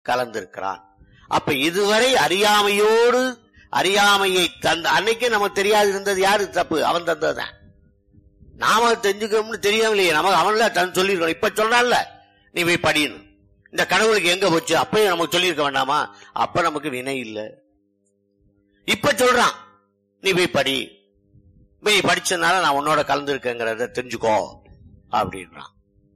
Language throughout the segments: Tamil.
கலந்திருக்கிறான் அப்ப இதுவரை அறியாமையோடு அறியாமையை தந்த அன்னைக்கு நமக்கு தெரியாது இருந்தது யாரு தப்பு அவன் தந்ததுதான் நாம தெரிஞ்சுக்கணும்னு தெரியாமலையே நமக்கு அவன்ல தன் சொல்லிருக்கணும் இப்ப சொல்றான்ல நீ போய் படின்னு இந்த கடவுளுக்கு எங்க போச்சு அப்பயும் நமக்கு சொல்லியிருக்க வேண்டாமா அப்ப நமக்கு வினை இல்ல இப்ப சொல்றான் நீ போய் படி போய் படிச்சதுனால நான் உன்னோட கலந்துருக்கேங்கிறத தெரிஞ்சுக்கோ அப்படின்றான்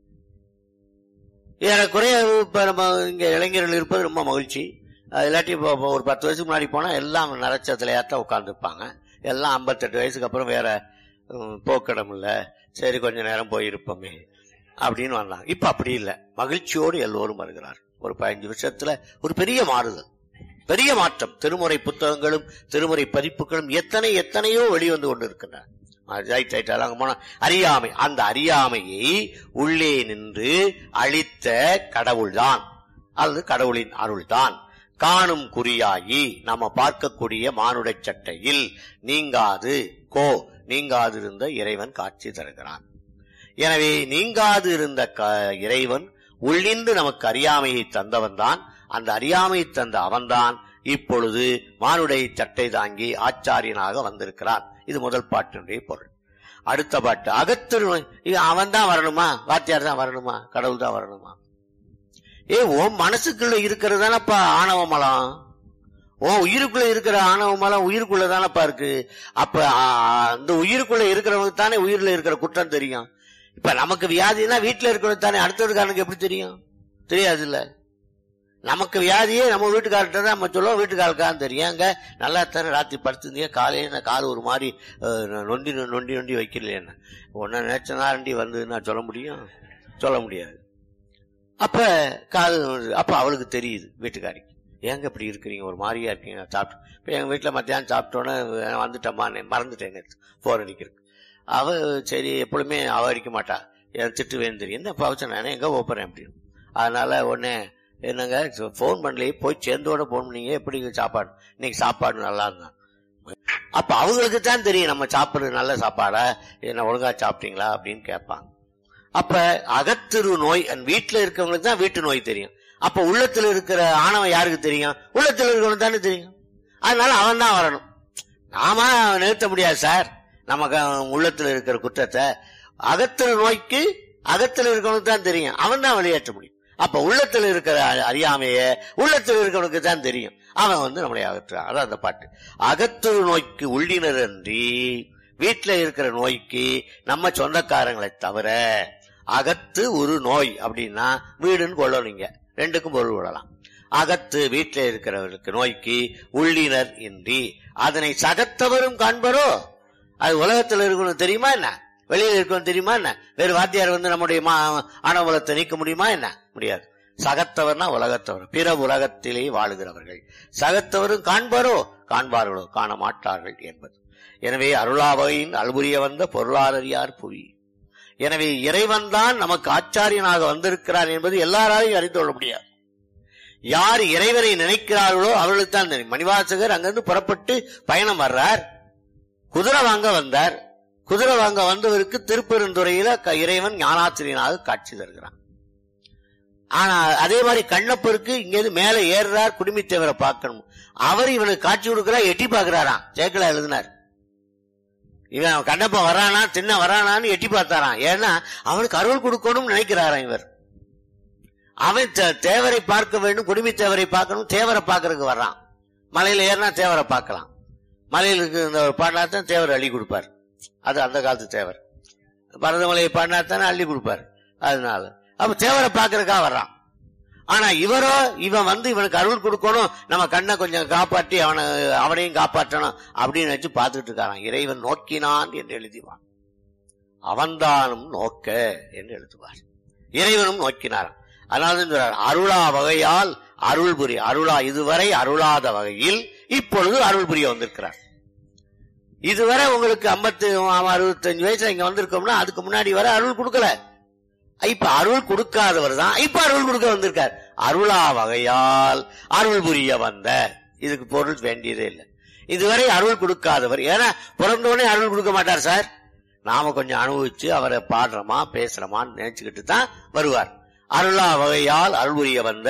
ஏறக்குறைய இப்ப நம்ம இங்க இளைஞர்கள் இருப்பது ரொம்ப மகிழ்ச்சி அஹ் இல்லாட்டி இப்போ இப்போ ஒரு பத்து வயசுக்கு முன்னாடி போனா எல்லாம் நரச்சத்திலையாத்தான் உட்காந்துருப்பாங்க எல்லாம் ஐம்பத்தெட்டு வயசுக்கு அப்புறம் வேற உம், போக்கிடம் இல்ல சரி கொஞ்ச நேரம் போயிருப்போமே அப்படின்னு வந்தாங்க இப்ப அப்படி இல்ல மகிழ்ச்சியோடு எல்லோரும் வருகிறார் ஒரு பதினஞ்சு வருஷத்துல ஒரு பெரிய மாறுதல் பெரிய மாற்றம் திருமுறை புத்தகங்களும் திருமுறை பதிப்புகளும் எத்தனை எத்தனையோ வெளிவந்து கொண்டிருக்கின்றன ரைட் ரைட் அங்க போனா அறியாமை அந்த அறியாமையை உள்ளே நின்று அழித்த கடவுள்தான் அல்லது கடவுளின் அருள்தான் காணும் குறியாகி நாம பார்க்கக்கூடிய மானுட சட்டையில் நீங்காது கோ நீங்காது இருந்த இறைவன் காட்சி தருகிறான் எனவே நீங்காது இருந்த க- இறைவன் உள்ளின்று நமக்கு அறியாமையை தந்தவன் தான் அந்த அறியாமையை தந்த அவன்தான் இப்பொழுது மானுடை சட்டை தாங்கி ஆச்சாரியனாக வந்திருக்கிறான் இது முதல் பாட்டினுடைய பொருள் அடுத்த பாட்டு அகத்திரு அவன் தான் வரணுமா வாத்தியார் தான் வரணுமா கடவுள் தான் வரணுமா ஏ உன் மனசுக்குள்ள இருக்கிறது தானப்பா ஆணவ மலம் உன் உயிருக்குள்ள இருக்கிற ஆணவ மலம் உயிருக்குள்ள தானப்பா இருக்கு அப்ப ஆ, அந்த உயிருக்குள்ள இருக்கிறவனுக்கு தானே உயிர்ல இருக்கிற குற்றம் தெரியும் இப்ப நமக்கு வியாதினா வீட்டுல இருக்கிறது தானே அடுத்ததுக்காரனுக்கு எப்படி தெரியும் தெரியாது இல்ல நமக்கு வியாதியே நம்ம வீட்டுக்காரர்கிட்ட தான் நம்ம சொல்லுவோம் வீட்டுக்காரருக்கான்னு தெரியும் அங்க நல்லா தானே ராத்திரி படுத்துருந்தீங்க காலையில நான் கால் ஒரு மாதிரி அஹ், நொண்டி நொண்டி நொண்டி வைக்கலையேன்னு உன்ன நினைச்சனாண்டி வந்து நான் சொல்ல முடியும் சொல்ல முடியாது அப்ப கால் அப்ப அவளுக்கு தெரியுது வீட்டுக்காரிக்கு ஏங்க இப்படி இருக்கிறீங்க ஒரு மாதிரியா இருக்கீங்க சாப்பிட்டு இப்ப எங்க வீட்டுல மத்தியானம் சாப்பிட்டோன்னே வந்துட்டம்மா மறந்துட்டேங்க போன் அடிக்கிறதுக்கு அவ சரி எப்பொழுதுமே அவ அடிக்க மாட்டா என் திட்டு வேணும் தெரியும் என்ன பவச்ச நானே எங்க போறேன் அப்படின்னு அதனால உடனே என்னங்க போன் பண்ணலையே போய் சேர்ந்தோட போன் பண்ணீங்க எப்படி சாப்பாடு இன்னைக்கு சாப்பாடு நல்லா இருந்தா அப்ப அவங்களுக்கு தான் தெரியும் நம்ம சாப்பிடுறது நல்ல சாப்பாடா என்ன ஒழுங்கா சாப்பிட்டீங்களா அப்படின்னு கேட்பாங்க அப்ப அகத்திரு நோய் அந்த வீட்டுல இருக்கவங்களுக்கு தான் வீட்டு நோய் தெரியும் அப்ப உள்ளத்துல இருக்கிற ஆணவம் யாருக்கு தெரியும் உள்ளத்துல இருக்கவனுக்கு தானே தெரியும் அதனால அவன் தான் வரணும் நாம நிறுத்த முடியாது சார் நமக்கு உள்ளத்துல இருக்கிற குற்றத்தை அகத்திரு நோய்க்கு அகத்துல இருக்கவனுக்கு தான் தெரியும் அவன் தான் வெளியேற்ற முடியும் அப்ப உள்ளத்துல இருக்கிற அ- அறியாமைய உள்ளத்துல இருக்கவனுக்கு தான் தெரியும் அவன் வந்து நம்மளை அகற்றுறான் அதான் அந்த பாட்டு அகத்திரு நோய்க்கு உள்ளினர் அன்றி வீட்டுல இருக்கிற நோய்க்கு நம்ம சொந்தக்காரங்களை தவிர அகத்து ஒரு நோய் அப்படின்னா வீடுன்னு கொள்ளணுங்க ரெண்டுக்கும் பொருள் விடலாம் அகத்து வீட்டில இருக்கிறவர்களுக்கு நோய்க்கு உள்ளினர் இன்றி அதனை சகத்தவரும் காண்பரோ அது உலகத்துல இருக்கணும் தெரியுமா என்ன வெளியில இருக்கணும் தெரியுமா என்ன வேறு வாத்தியார் வந்து நம்முடைய மா- ஆணவலத்தை நீக்க முடியுமா என்ன முடியாது சகத்தவர்னா உலகத்தவர் பிற உலகத்திலே வாழுகிறவர்கள் சகத்தவரும் காண்பாரோ காண்பார்களோ காண மாட்டார்கள் என்பது எனவே அருளாவகையின் அல்புரிய வந்த பொருளாதாரியார் புவி எனவே இறைவன் தான் நமக்கு ஆச்சாரியனாக வந்திருக்கிறார் என்பது எல்லாராலையும் அறிந்து கொள்ள முடியாது யார் இறைவனை நினைக்கிறார்களோ அவர்களுக்கு தான் தெரியும் மணிவாசகர் அங்கிருந்து புறப்பட்டு பயணம் வர்றார் குதிரை வாங்க வந்தார் குதிரை வாங்க வந்தவருக்கு திருப்பெருந்துறையில க- இறைவன் ஞானாசிரியனாக காட்சி தருகிறான் ஆனா அதே மாதிரி கண்ணப்பருக்கு இங்கிருந்து மேல ஏறுறார் குடுமித்தேவரை பார்க்கணும் அவர் இவனுக்கு காட்சி கொடுக்கிறார் எட்டி பார்க்கிறாராம் சேக்கலா எழுதினார் இவன் கண்ணப்பன் வரானா தின்ன வரானான்னு எட்டி பார்த்தாராம் ஏன்னா அவனுக்கு அருள் கொடுக்கணும்னு நினைக்கிறாராம் இவர் அவன் தே- தேவரை பார்க்க வேண்டும் குடுமி தேவரை பார்க்கணும் தேவரை பார்க்கறதுக்கு வர்றான் மலையில ஏறினா தேவரை பார்க்கலாம் மலையில இருக்கு இந்த பாடினாத்தான் தேவர் அள்ளி கொடுப்பார் அது அந்த காலத்து தேவர் பரதமலையை பாடினாத்தானே அள்ளி கொடுப்பார் அதனால அப்ப தேவரை பார்க்கறதுக்காக வர்றான் ஆனா இவரோ இவன் வந்து இவனுக்கு அருள் கொடுக்கணும் நம்ம கண்ணை கொஞ்சம் காப்பாற்றி அவனை அவனையும் காப்பாற்றணும் அப்படின்னு வச்சு பார்த்துட்டு இருக்காரான் இறைவன் நோக்கினான் என்று எழுதிவான் அவன்தானும் நோக்க என்று எழுதுவார் இறைவனும் நோக்கினாராம் அதனால தான் சொல்றார் அருளா வகையால் அருள் புரிய அருளா இதுவரை அருளாத வகையில் இப்பொழுது அருள் புரிய வந்திருக்கிறார் இதுவரை உங்களுக்கு ஐம்பத்தி அறுபத்தஞ்சு வயசுல இங்க வந்திருக்கோம்னா அதுக்கு முன்னாடி வரை அருள் கொடுக்கல இப்ப அருள் கொடுக்காதவர் தான் இப்ப அருள் கொடுக்க வந்திருக்கார் அருளா வகையால் அருள் புரிய வந்த இதுக்கு பொருள் வேண்டியதே இல்லை இதுவரை அருள் கொடுக்காதவர் ஏன்னா பிறந்தோடனே அருள் கொடுக்க மாட்டார் சார் நாம கொஞ்சம் அனுபவிச்சு அவரை பாடுறோமா பேசுறோமான்னு நினைச்சுக்கிட்டு தான் வருவார் அருளா வகையால் அருள் புரிய வந்த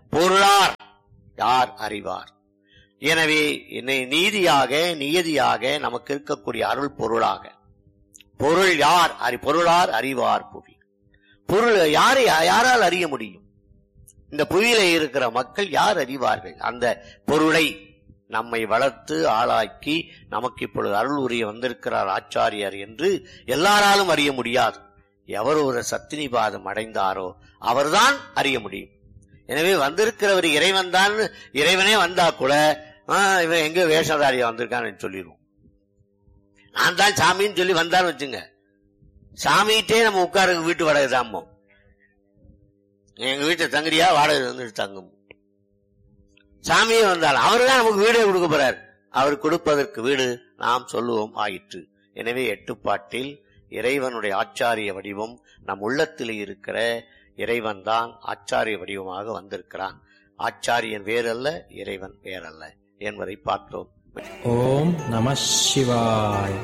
பொருளார் யார் அறிவார் எனவே என்னை நீதியாக நியதியாக நமக்கு இருக்கக்கூடிய அருள் பொருளாக பொருள் யார் அறி பொருளார் அறிவார் புவி பொருள் யாரை யாரால் அறிய முடியும் இந்த புவியில இருக்கிற மக்கள் யார் அறிவார்கள் அந்த பொருளை நம்மை வளர்த்து ஆளாக்கி நமக்கு இப்பொழுது அருள் உரிய வந்திருக்கிறார் ஆச்சாரியார் என்று எல்லாராலும் அறிய முடியாது எவர் ஒரு சத்தினிபாதம் அடைந்தாரோ அவர்தான் அறிய முடியும் எனவே வந்திருக்கிறவர் இறைவன் தான் இறைவனே வந்தா கூட ஆ, இவன் எங்க வேஷதாரியா வந்திருக்கான்னு சொல்லிடுவோம் நான் தான் சாமின்னு சொல்லி வந்தான்னு வச்சுங்க சாமிகிட்டே நம்ம உட்கார வீட்டு வாடகை தாம்போம் எங்க வீட்டை தங்குறியா வாடகை வந்து தங்கும் சாமியே வந்தாலும் அவரு தான் நமக்கு வீடே கொடுக்க போறார் அவர் கொடுப்பதற்கு வீடு நாம் சொல்லுவோம் ஆயிற்று எனவே எட்டுப்பாட்டில் இறைவனுடைய ஆச்சாரிய வடிவம் நம் உள்ளத்தில் இருக்கிற இறைவன் தான் ஆச்சாரிய வடிவமாக வந்திருக்கிறான் ஆச்சாரியன் வேறல்ல இறைவன் வேறல்ல என்பதை பார்த்தோம் ஓம் நம சிவாய்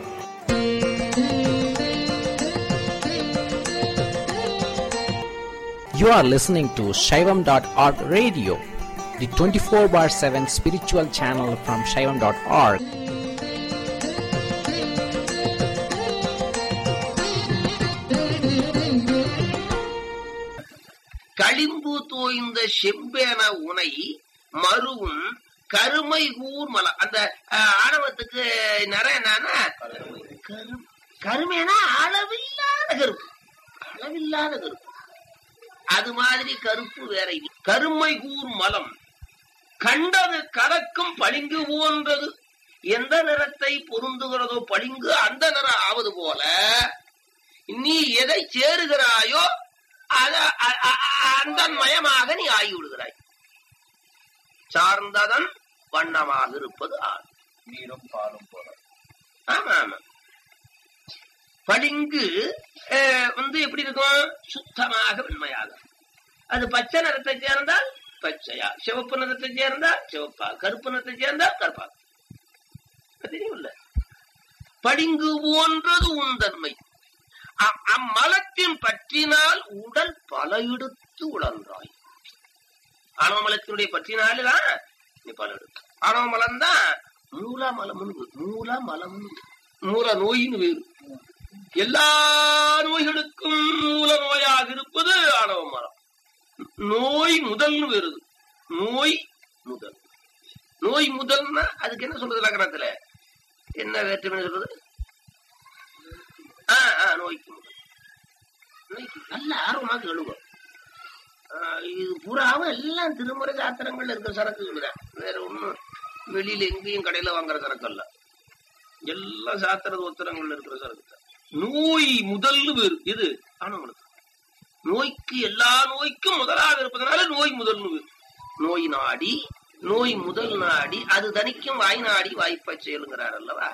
You are listening to Shaivam.org radio, the 24 bar 7 spiritual channel from Shaivam.org. களிம்பு தோய்ந்த செம்பேன உனை மருவும் கருமை கூர் மலம் அந்த அஹ், ஆணவத்துக்கு நிறைய என்னன்னா கரு கருமைனா அளவில்லாத கருப்பு அளவில்லாத கருப்பு அது மாதிரி கருப்பு வேற இல்லை கருமை கூர் மலம் கண்டது கலக்கும் பளிங்கு போன்றது எந்த நிறத்தை பொருந்துகிறதோ பளிங்கு அந்த நிறம் ஆவது போல நீ எதை சேருகிறாயோ அத அ- அ- அ- அந்த மயமாக நீ ஆகி விடுகிறாய் சார்ந்ததன் வண்ணமாக இருப்பது ஆண் நீரும் பாலும் போல ஆமா ஆமா பளிங்கு அஹ், வந்து எப்படி இருக்கும் சுத்தமாக வெண்மையாக அது பச்சை நிறத்தை சேர்ந்தால் பச்சையா சிவப்பு நிறத்தை சேர்ந்தால் சிவப்பா கருப்பு நிறத்தை சேர்ந்தால் கருப்பா தெரியும்ல பளிங்கு போன்றது உன் தன்மை அ- அம்மலத்தின் பற்றினால் உடல் பல எடுத்து உழன்றாய் ஆணவ மலத்தினுடைய பற்றினால்தான் நீ பல எடுத்து ஆணவ மலம் தான் மூல மலம்னு வேறு. மூல மலம் மூல நோயின்னு வேறு எல்லா நோய்களுக்கும் மூல நோயாக இருப்பது ஆணவ மலம் நோய் முதல்னு வருது நோய் முதல் நோய் முதல்னா அதுக்கு என்ன சொல்றது லக்கணத்துல என்ன வேற்றுமை சொல்றது ஆ, ஆ, நோய்க்கு முதல் நோய்க்கு நல்ல ஆர்வமாக எழுதும் இது பூராவும் எல்லாம் திருமுறை சாத்திரங்கள்ல இருக்கிற சரக்குகள் தான் வேற ஒண்ணும் வெளியில எங்கேயும் கடையில வாங்குற சரக்கு அல்ல எல்லாம் சாத்திர உத்தரங்கள்ல இருக்கிற சரக்கு தான் நோய் முதல்னு வேறு இது ஆனவங்களுக்கு நோய்க்கு எல்லா நோய்க்கும் முதலாக இருப்பதனால நோய் முதல்னு வேறு நோய் நாடி நோய் முதல் நாடி அது தனிக்கும் வாய் நாடி வாய்ப்பை செயலுங்கிறார் அல்லவா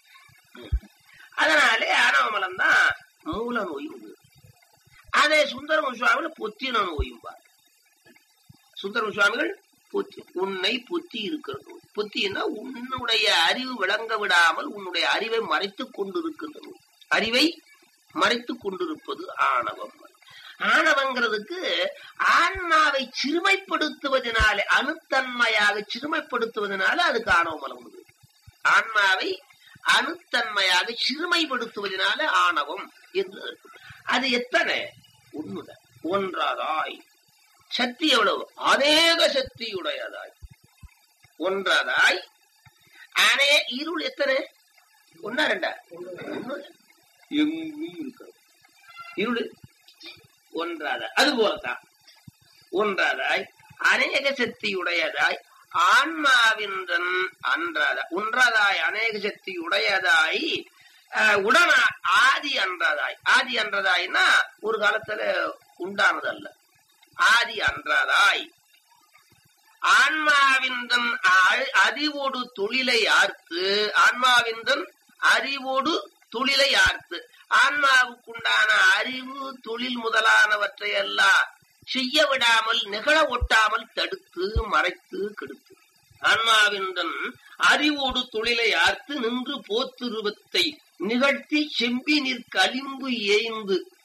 அதனாலே ஆணவமலம் தான் மூல நோய் உண்டு அதே சுந்தரம சுவாமிகள் பொத்தின நோயும் பார் சுந்தரம சுவாமிகள் பொத்தி உன்னை பொத்தி இருக்கிற நோய் பொத்தின்னா உன்னுடைய அறிவு விளங்க விடாமல் உன்னுடைய அறிவை மறைத்துக் கொண்டிருக்கின்ற நோய் அறிவை மறைத்துக் கொண்டிருப்பது ஆணவம் ஆணவங்கிறதுக்கு ஆன்மாவை சிறுமைப்படுத்துவதனாலே அணுத்தன்மையாக சிறுமைப்படுத்துவதனால அதுக்கு ஆணவ மலம் உண்டு ஆன்மாவை அணுத்தன்மையாக சிறுமைப்படுத்துவதனால ஆணவம் என்று அர்த்தம். அது எத்தனை ஒண்ணுதான் ஒன்றாதாய் சக்தி எவ்வளவு அநேக சக்தியுடையதாய் ஒன்றாதாய் அனே இருள் எத்தனை ஒன்னா ரெண்டா ஒண்ணுதான். எங்கும் இருக்கிறது இருள் ஒன்றாதாய் அது போலதான் ஒன்றாதாய் அநேக சக்தியுடையதாய் ஆன்மாவின்றன் அன்றாத ஒன்றாதாய் அநேக சக்தி உடையதாய் அஹ், உடன ஆதி அன்றதாய் ஆதி அன்றதாய்னா ஒரு காலத்துல உண்டானது அல்ல ஆதி அன்றதாய் ஆன்மாவிந்தன் அ- அறிவோடு தொழிலை ஆர்த்து ஆன்மாவிந்தன் அறிவோடு தொழிலை ஆர்த்து ஆன்மாவுக்குண்டான அறிவு தொழில் முதலானவற்றை எல்லாம் செய்ய விடாமல் நிகழ ஒட்டாமல் தடுத்து மறைத்து கெடுத்து ஆன்மாவிந்தன் அறிவோடு தொழிலை ஆர்த்து நின்று போத்துருவத்தை நிகழ்த்தி செம்பி நீர் களிம்பு ஏய்ந்து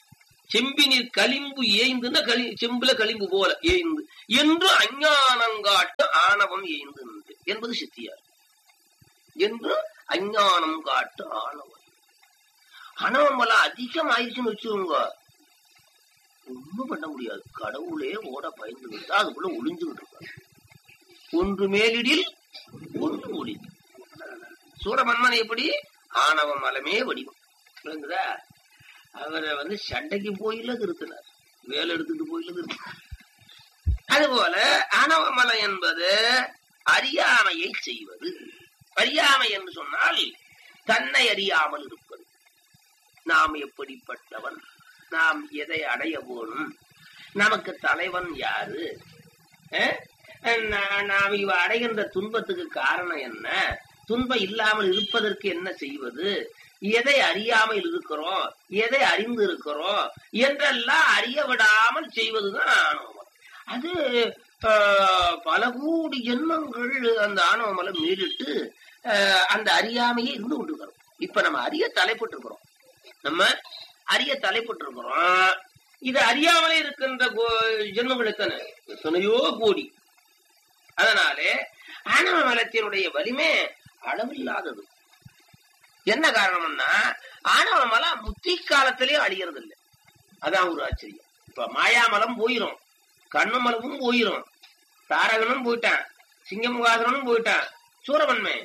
செம்பினில் களிம்பு ஏய்ந்துன்னா களி செம்புல களிம்பு போல ஏய்ந்து என்று அஞ்ஞானங்காட்டு ஆணவம் ஏய்ந்து நின்று என்பது சித்தியார் என்று அஞ்ஞானம் காட்டு ஆணவம் ஆணவம் எல்லாம் அதிகம் ஆயிடுச்சுன்னு வச்சுக்கோங்க ஒண்ணும் பண்ண முடியாது கடவுளே ஓட பயந்து விட்டா அதுக்குள்ள ஒளிஞ்சுகிட்டு இருக்காரு ஒன்று மேலிடில் ஒன்று ஒளிந்து சூரமன்மன் எப்படி ஆணவ மலமே வடிவம் விளங்குதா அவரை வந்து சண்டைக்கு போயில திருத்தினார் வேலை எடுத்துட்டு போயில திருத்தினார் அதுபோல ஆணவ மலம் என்பது அறியாமையை செய்வது அறியாமை என்று சொன்னால் தன்னை அறியாமல் இருப்பது நாம் எப்படிப்பட்டவன் நாம் எதை அடைய போகணும் நமக்கு தலைவன் யாரு அஹ்? நா- நாம் இவ அடைகின்ற துன்பத்துக்கு காரணம் என்ன துன்பம் இல்லாமல் இருப்பதற்கு என்ன செய்வது எதை அறியாமல் இருக்கிறோம் எதை அறிந்து இருக்கிறோம் என்றெல்லாம் அறிய விடாமல் செய்வதுதான் ஆணவம் அது ஆஹ், பல கோடி ஜென்மங்கள் அந்த ஆணவமலை மீறிட்டு ஆஹ், அந்த அறியாமையே இருந்து கொண்டிருக்கிறோம் இப்ப நம்ம அறிய தலைப்பட்டு இருக்கிறோம் நம்ம அறிய தலைப்பட்டு இருக்கிறோம் இது அறியாமலே இருக்கின்ற கோ- ஜென்மங்கள் எத்தனை எத்தனையோ கோடி அதனாலே ஆணவ மலத்தினுடைய வலிமை அளவில்லாதது என்ன காரணம்னா ஆணவ மலம் முத்தி காலத்திலே அழியறது இல்லை அதான் ஒரு ஆச்சரியம் இப்ப மாயாமலம் போயிரும் கண்ணு மலமும் போயிரும் தாரகனும் போயிட்டான் சிங்கமுகாசனும் போயிட்டான் சூரவன்மை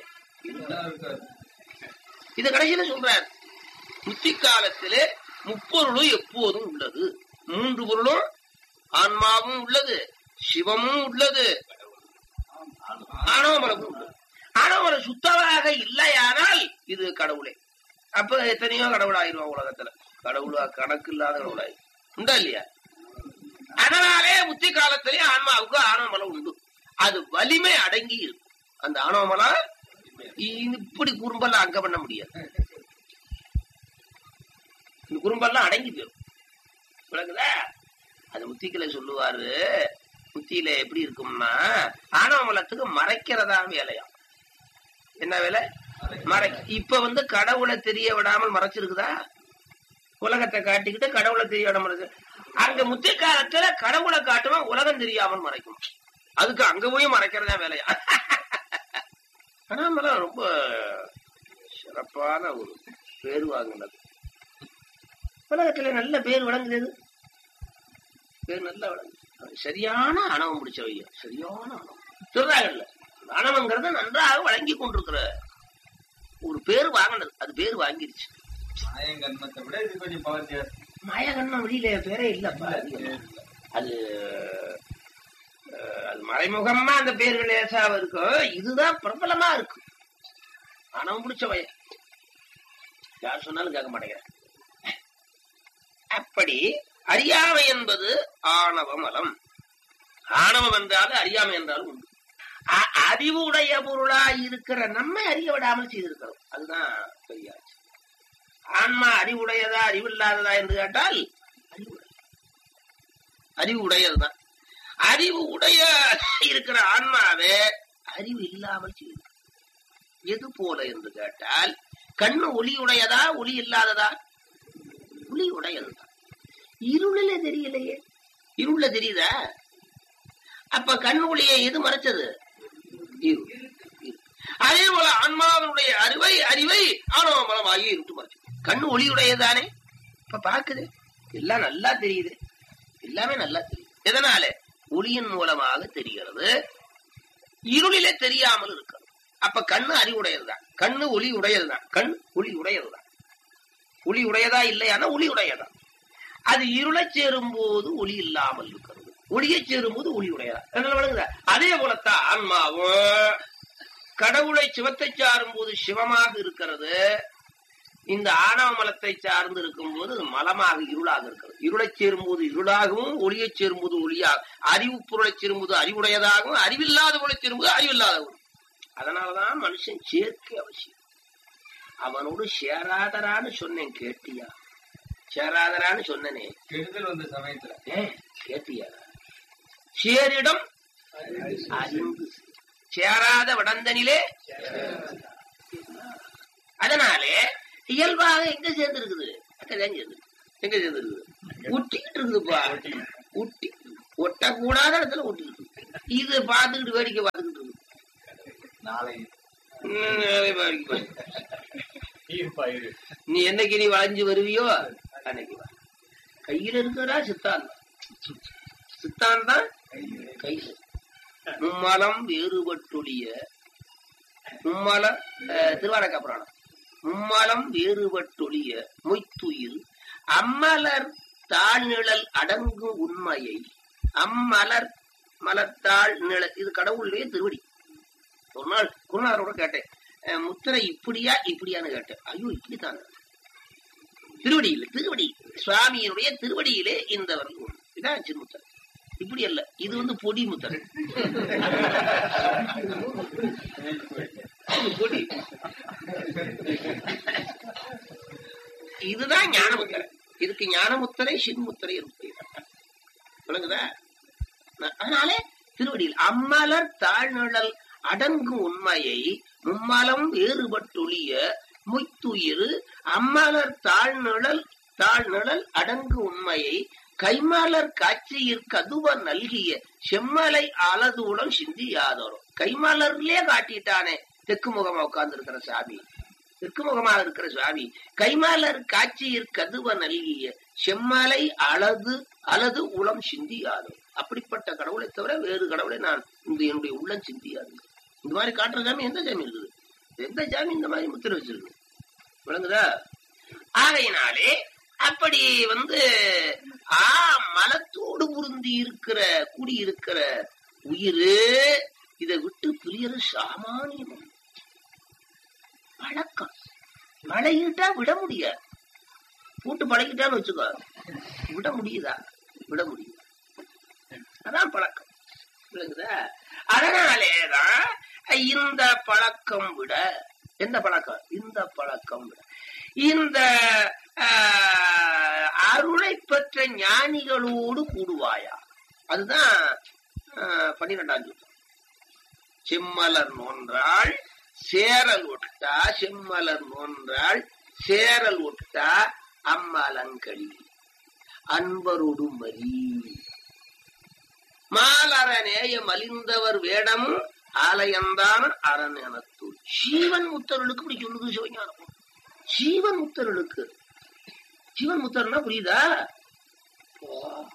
இது கடைசியில சொல்றார் முத்தி காலத்திலே முப்பொருளும் எப்போதும் உள்ளது மூன்று பொருளும் ஆன்மாவும் உள்ளது சிவமும் உள்ளது ஆணவமலமும் உள்ளது ஆணவமலம் சுத்தமாக இல்லையானால் இது கடவுளே அப்ப எத்தனையோ கடவுள் ஆயிரும் உலகத்துல கடவுளா கணக்கு இல்லாத கடவுளாய் உண்டா இல்லையா அதனாலே முத்தி காலத்திலே ஆன்மாவுக்கு ஆணவமலம் உண்டு அது வலிமை அடங்கி இருக்கும் அந்த ஆணவமலம் இப்படி குறும்பெல்லாம் அங்க பண்ண முடியாது இந்த குறும்பெல்லாம் அடங்கி போயிடும் விளக்குதா அது முத்திகளை சொல்லுவாரு முத்தியில எப்படி இருக்கும்னா ஆணவ மலத்துக்கு மறைக்கிறதா வேலையா என்ன வேலை மறை இப்ப வந்து கடவுளை தெரிய விடாமல் மறைச்சிருக்குதா உலகத்தை காட்டிக்கிட்டு கடவுளை தெரிய விடாம மறைச்சு- அங்க முத்தி காலத்துல கடவுளை காட்டுவன் உலகம் தெரியாமல் மறைக்கும் அதுக்கு அங்க போய் மறைக்கிறதா வேலையா அண்ணாமலம் ரொம்ப சிறப்பான ஒரு பேர் வாங்கினது உலகத்துல நல்ல பேர் விளங்குது பேர் நல்லா விளங்குது அது சரியான அணவம் பிடிச்சவைய சரியான அணவம் சொல்றாங்கல்ல அணவங்கிறத நன்றாக வழங்கி கொண்டிருக்கிற ஒரு பேர் வாங்கினது அது பேர் வாங்கிருச்சு மாயங்கன்மத்தை விட இது கொஞ்சம் பவர் ஜாஸ்தி மாயகண்ணம் வெளியில பேரே இல்லப்பா அதிகமா. அது அஹ், அது மறைமுகமா அந்த பேர்கள் லேசாவ இருக்கும் இதுதான் பிரபலமா இருக்கு அணவம் பிடிச்ச பையன் யார் சொன்னாலும் கேட்க மாட்டேங்கிறேன் அப்படி அறியாமை என்பது ஆணவ மலம் ஆணவம் என்றாலும் அறியாமை என்றாலும் உண்டு அ- அறிவுடைய பொருளாய் இருக்கிற நம்மை அறிய விடாமல் செய்திருக்கிறோம் அதுதான் பெரியாச்சு ஆன்மா அறிவுடையதா அறிவில்லாததா என்று கேட்டால் அறிவுடைய அறிவு உடையதுதான் அறிவு உடைய இருக்கிற ஆன்மாவே அறிவு இல்லாமல் செய்யும் எது போல என்று கேட்டால் கண்ணு ஒளி உடையதா ஒளி இல்லாததா ஒளி உடையதுதான் இருளிலே தெரியலையே இருள தெரியுதா அப்ப கண் ஒளியை எது மறைச்சது இருள். இருள். அதே போல ஆன்மாவினுடைய அறிவை அறிவை ஆணவ மலமாகி இருட்டு மறைச்சு கண்ணு ஒளியுடையதானே இப்ப பாக்குது எல்லாம் நல்லா தெரியுது எல்லாமே நல்லா தெரியுது எதனால ஒளியின் மூலமாக தெரிகிறது இருளிலே தெரியாமல் இருக்கிறது அப்ப கண்ணு அறிவுடையதுதான் கண்ணு ஒளி உடையதுதான் கண் ஒளி உடையதுதான் ஒளி உடையதா இல்லையானா ஒளி உடையதா அது இருளச் சேரும் போது ஒளி இல்லாமல் இருக்கிறது ஒளியை சேரும் போது ஒளி உடையதா என்ன விளங்குதா அதே போலத்தான் ஆன்மாவும் கடவுளை சிவத்தை சாரும் போது சிவமாக இருக்கிறது இந்த ஆணவ மலத்தை சார்ந்து இருக்கும் போது அது மலமாக இருளாக இருக்கிறது இருளைச் சேரும்போது இருளாகவும் ஒளியைச் சேரும்போது ஒளியாக அறிவு பொருளைச் சேரும்போது அறிவுடையதாகவும் அறிவில்லாத பொருளைச் சேரும்போது அறிவில்லாதவும் அதனாலதான் மனுஷன் சேர்க்கை அவசியம் அவனோடு சேராதரான்னு சொன்னேன் கேட்டியா சேராதரான்னு சொன்னனே கெடுதல் வந்த சமயத்துல ஏ கேட்டியா சேரிடம் அறிந்து சேராத வடந்தனிலே அதனாலே இயல்பாக எங்க சேர்ந்திருக்குது அங்கதான் சேர்ந்து எங்க சேர்ந்துருக்குது ஒட்டிக்கிட்டு இருக்குதுப்பா ஒட்டி ஒட்டக்கூடாத இடத்துல ஒட்டிக்கிட்டு இருக்கு. இது பார்த்துக்கிட்டு வேடிக்கை பார்த்துக்கிட்டு இருக்கு நாளை ம், வேடிக்கை பார்த்துக்கிட்டு. ஈர்ப்பாயிரு நீ என்னைக்கு நீ வளைஞ்சு வருவியோ அன்னைக்கு வா கையில இருக்கிறா சித்தான் சித்தான் தான் கையில மும்மலம் வேறுபட்டுடைய மும்மல அஹ், திருவாரக்க புராணம் மும்மலம் வேறுபட்டொழிய மொய்த்துயிர் அம்மலர் தாழ்நிழல் அடங்கும் உண்மையை அம்மலர் மலர்த்தாள் நிழல் இது கடவுளுடைய திருவடி ஒரு நாள் குருநாதரோட கேட்டேன் அஹ், முத்திரை இப்படியா இப்படியான்னு கேட்டேன் ஐயோ இப்படித்தான் திருவடி இல்லை திருவடி சுவாமியினுடைய திருவடியிலே இந்த வரல் உண்டு. இதான் சின்முத்திரை இப்படி அல்ல இது வந்து பொடி முத்திரை இது பொடி இதுதான் ஞானமுத்திரை இதுக்கு ஞானமுத்திரை சின்முத்திரை இருக்கு விளங்குதா ந- அதனாலே திருவடியில் அம்மலர் தாழ்நிழல் அடங்கும் உண்மையை மும்மலம் வேறுபட்டொழிய மொய்த்துயிர் அம்மலர் தாழ்நிழல் தாழ்நிழல் அடங்கு உண்மையை கைமாலர் காட்சியிற் கதுவ நல்கிய செம்மலை அலதுடன் சிந்தியாதோரும் கைமாலர்லயே காட்டிட்டானே தெற்கு முகமா உட்கார்ந்து இருக்கிற சாமி தெற்கு முகமா இருக்கிற சுவாமி கைமாலர் காட்சியிற் கதுவ நல்கிய செம்மலை அழது அலது உளம் சிந்தியாது அப்படிப்பட்ட கடவுளை தவிர வேறு கடவுளை நான் இந்த என்னுடைய உள்ளம் சிந்தியாது இந்த மாதிரி காட்டுற சாமி எந்த சாமி இருக்குது எந்த சாமி இந்த மாதிரி முத்திரை வச்சிருக்கு விளங்குதா ஆகையினாலே அப்படி வந்து ஆ மலத்தோடு பொருந்தி இருக்கிற கூடி இருக்கிற உயிர் இதை விட்டு பிரியறது சாமானியம் பழக்கம் பழகிட்டா விட முடியாது போட்டு பழகிட்டான்னு வச்சுக்கோ விட முடியுதா விட முடியுதா அதான் பழக்கம் விளங்குதா அதனாலேதான் இந்த பழக்கம் விட எந்த பழக்கம் இந்த பழக்கம் விட இந்த ஆஹ், அருளை பெற்ற ஞானிகளோடு கூடுவாயா அதுதான் ஆஹ், பன்னிரெண்டாம் சூத்திரம் செம்மலர் நோன்றாள் சேரல் ஒட்டா செம்மலர் நோன்றாள் சேரல் ஒட்டா அம்மலங்களி அன்பரோடு மறி மாலர நேய மலிந்தவர் வேடம் ஆலயந்தான் அரண் எனத்தூர் சீவன் முத்தர்களுக்கு இப்படி சொல்லுது சிவஞானம் சீவன் முத்தர்களுக்கு சிவன் முத்தர்னா புரியுதா ஓ.